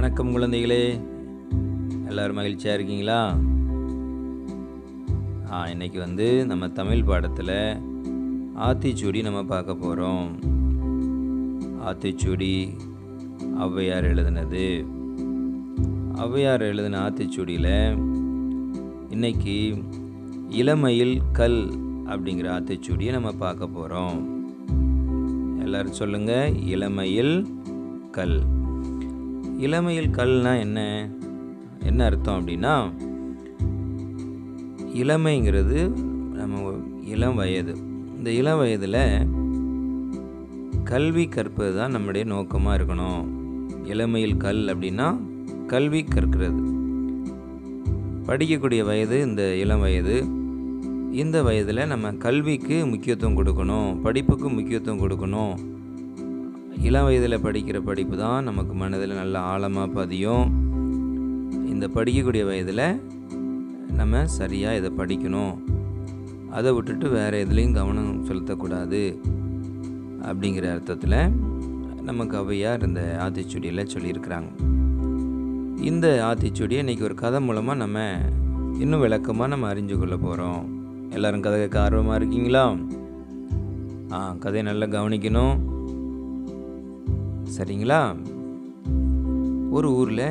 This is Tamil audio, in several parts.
வணக்கம் குழந்தைகளே எல்லோரும் மகிழ்ச்சியாக இருக்கீங்களா ஆ இன்னைக்கு வந்து நம்ம தமிழ் பாடத்தில் ஆத்திச்சூடி நம்ம பார்க்க போகிறோம் ஆத்திச்சூடி ஔவையார் எழுதினது ஔவையார் எழுதின ஆத்திச்சூடியில் இன்னைக்கு இளமையில் கல் அப்படிங்கிற ஆத்திச்சூடியை நம்ம பார்க்க போகிறோம் எல்லாரும் சொல்லுங்க இளமையில் கல் இளமையில் கல்னா என்ன என்ன அர்த்தம் அப்படின்னா இளமைங்கிறது நம்ம இளம் வயது இந்த இளம் வயதில் கல்வி கற்பது தான் நம்முடைய நோக்கமாக இருக்கணும் இளமையில் கல் அப்படின்னா கல்வி கற்கிறது படிக்கக்கூடிய வயது இந்த இளம் வயது இந்த வயதில் நம்ம கல்விக்கு முக்கியத்துவம் கொடுக்கணும் படிப்புக்கு முக்கியத்துவம் கொடுக்கணும் இளம் வயதில் படிக்கிற படிப்பு தான் நமக்கு மனதில் நல்ல ஆழமாக பதியும் இந்த படிக்கக்கூடிய வயதில் நம்ம சரியாக இதை படிக்கணும் அதை விட்டுட்டு வேறு எதுலேயும் கவனம் செலுத்தக்கூடாது அப்படிங்கிற அர்த்தத்தில் நமக்கு ஔவையார் இந்த ஆத்திச்சூடியில் சொல்லியிருக்கிறாங்க இந்த ஆத்திச்சூடியை இன்றைக்கி ஒரு கதை மூலமாக நம்ம இன்னும் விளக்கமாக நம்ம அறிஞ்சு கொள்ள போகிறோம் எல்லாரும் கதை கேட்க ஆர்வமாக இருக்கீங்களா ஆ கதையை நல்லா கவனிக்கணும் சரிங்களா ஒரு ஊரில்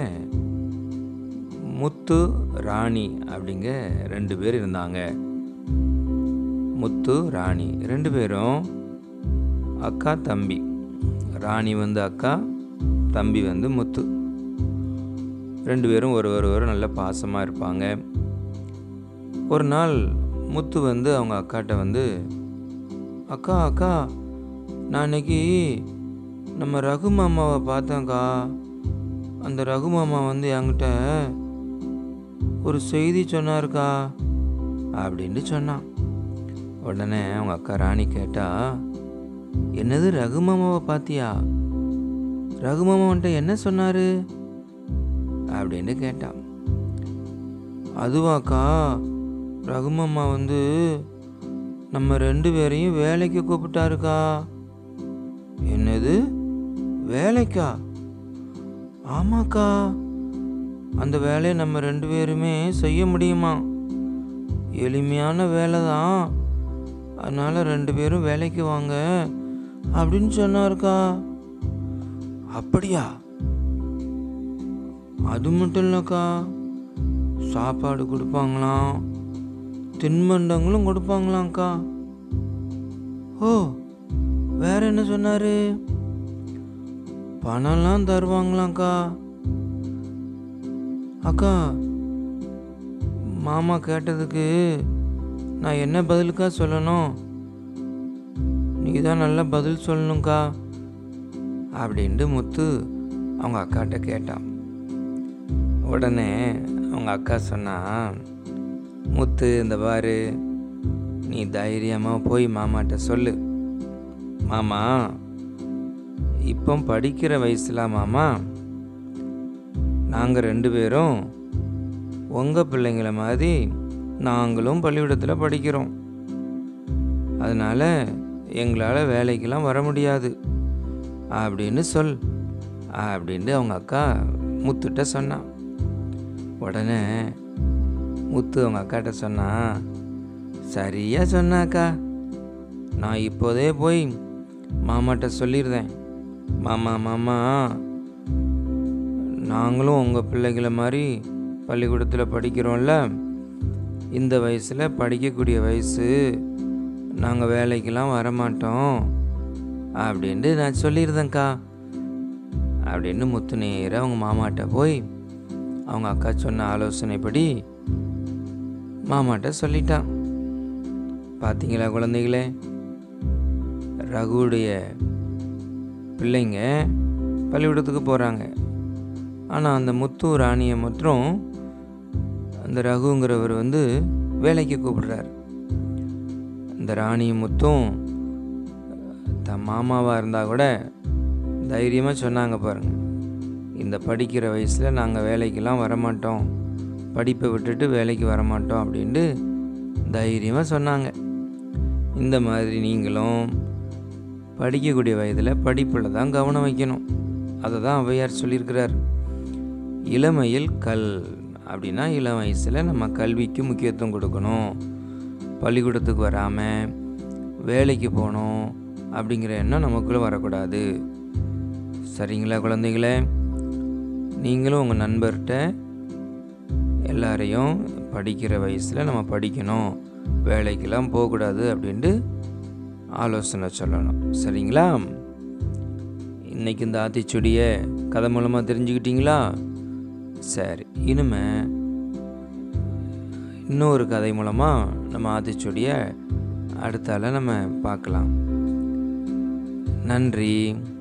முத்து ராணி அப்படிங்க ரெண்டு பேர் இருந்தாங்க முத்து ராணி ரெண்டு பேரும் அக்கா தம்பி ராணி வந்து அக்கா தம்பி வந்து முத்து ரெண்டு பேரும் ஒரு ஒருவர் நல்ல பாசமாக இருப்பாங்க ஒரு நாள் முத்து வந்து அவங்க அக்காட்ட வந்து அக்கா அக்கா நான் இன்னைக்கு நம்ம ரகு மாமாவை பார்த்தேன்க்கா அந்த ரகு மாமா வந்து என்கிட்ட ஒரு செய்தி சொன்னாருக்கா அப்படின்ட்டு சொன்னான் உடனே அவங்க அக்கா ராணி கேட்டா என்னது ரகு மாமாவை பார்த்தியா ரகு மாமா வந்துட்டு என்ன சொன்னாரு அப்படின்னு கேட்டான் அதுவாக்கா ரகுமாமா வந்து நம்ம ரெண்டு பேரையும் வேலைக்கு கூப்பிட்டாருக்கா என்னது வேலைக்கா ஆமாக்கா அந்த வேலையை நம்ம ரெண்டு பேருமே செய்ய முடியுமா எளிமையான வேலை தான் அதனால் ரெண்டு பேரும் வேலைக்கு வாங்க அப்படின்னு சொன்னாருக்கா அப்படியா அது மட்டும் இல்லைக்கா சாப்பாடு கொடுப்பாங்களாம் தின்பண்டங்களும் கொடுப்பாங்களாம்க்கா ஓ வேற என்ன சொன்னாரு பணம்லாம் தருவாங்களாம்க்கா அக்கா மாமா கேட்டதுக்கு நான் என்ன பதிலுக்கா சொல்லணும் நீ தான் நல்ல பதில் சொல்லணும்க்கா அப்படின்ட்டு முத்து அவங்க அக்காட்ட கேட்டான் உடனே அவங்க அக்கா சொன்னா முத்து இந்த பாரு நீ தைரியமாக போய் மாமாட்ட சொல்லு மாமா இப்போ படிக்கிற வயசுல மாமா நாங்கள் ரெண்டு பேரும் உங்கள் பிள்ளைங்கள மாதிரி நாங்களும் பள்ளிக்கூடத்தில் படிக்கிறோம் அதனால் எங்களால் வேலைக்கெல்லாம் வர முடியாது அப்படின்னு சொல் அப்படின்ட்டு அவங்க அக்கா முத்துட்ட சொன்னான் உடனே முத்து அவங்க அக்காட்ட சொன்னா சரியா சொன்னாக்கா நான் இப்போதே போய் மாமாட்ட சொல்லிடுறேன் மாமா மாமா நாங்களும் உங்கள் பிள்ளைகளை மாதிரி பள்ளிக்கூடத்தில் படிக்கிறோம்ல இந்த வயசில் படிக்கக்கூடிய வயசு நாங்கள் வேலைக்கெல்லாம் வரமாட்டோம் அப்படின்ட்டு நான் சொல்லிடுறேன்க்கா அப்படின்னு முத்து நேராக அவங்க மாமாட்ட போய் அவங்க அக்கா சொன்ன ஆலோசனைப்படி மாமாட்ட சொல்லிட்டான் பார்த்தீங்களா குழந்தைகளே ரகுவுடைய பிள்ளைங்க பள்ளிக்கூடத்துக்கு போகிறாங்க ஆனால் அந்த முத்து ராணியை மாத்திரம் அந்த ரகுங்கிறவர் வந்து வேலைக்கு கூப்பிடுறாரு இந்த ராணியும் முத்தும் தன் மாமாவாக இருந்தால் கூட தைரியமாக சொன்னாங்க பாருங்கள் இந்த படிக்கிற வயசில் நாங்கள் வேலைக்கெல்லாம் வரமாட்டோம் படிப்பை விட்டுட்டு வேலைக்கு வரமாட்டோம் அப்படின்ட்டு தைரியமாக சொன்னாங்க இந்த மாதிரி நீங்களும் படிக்கக்கூடிய வயதில் படிப்பில் தான் கவனம் வைக்கணும் அதை தான் ஔவையார் சொல்லியிருக்கிறார் இளமையில் கல் அப்படின்னா இளம் வயசில் நம்ம கல்விக்கு முக்கியத்துவம் கொடுக்கணும் பள்ளிக்கூடத்துக்கு வராமல் வேலைக்கு போகணும் அப்படிங்கிற எண்ணம் நமக்குள்ளே வரக்கூடாது சரிங்களா குழந்தைகளே நீங்களும் உங்கள் நண்பர்கிட்ட எல்லாரையும் படிக்கிற வயசில் நம்ம படிக்கணும் வேலைக்கெல்லாம் போகக்கூடாது அப்படின்ட்டு ஆலோசனை சொல்லணும் சரிங்களா இன்றைக்கி இந்த ஆத்திச்சூடியை கதை மூலமாக தெரிஞ்சுக்கிட்டீங்களா சரி இனிமே இன்னொரு கதை மூலமாக நம்ம ஆத்திச்சூடியை அடுத்தால நம்ம பார்க்கலாம் நன்றி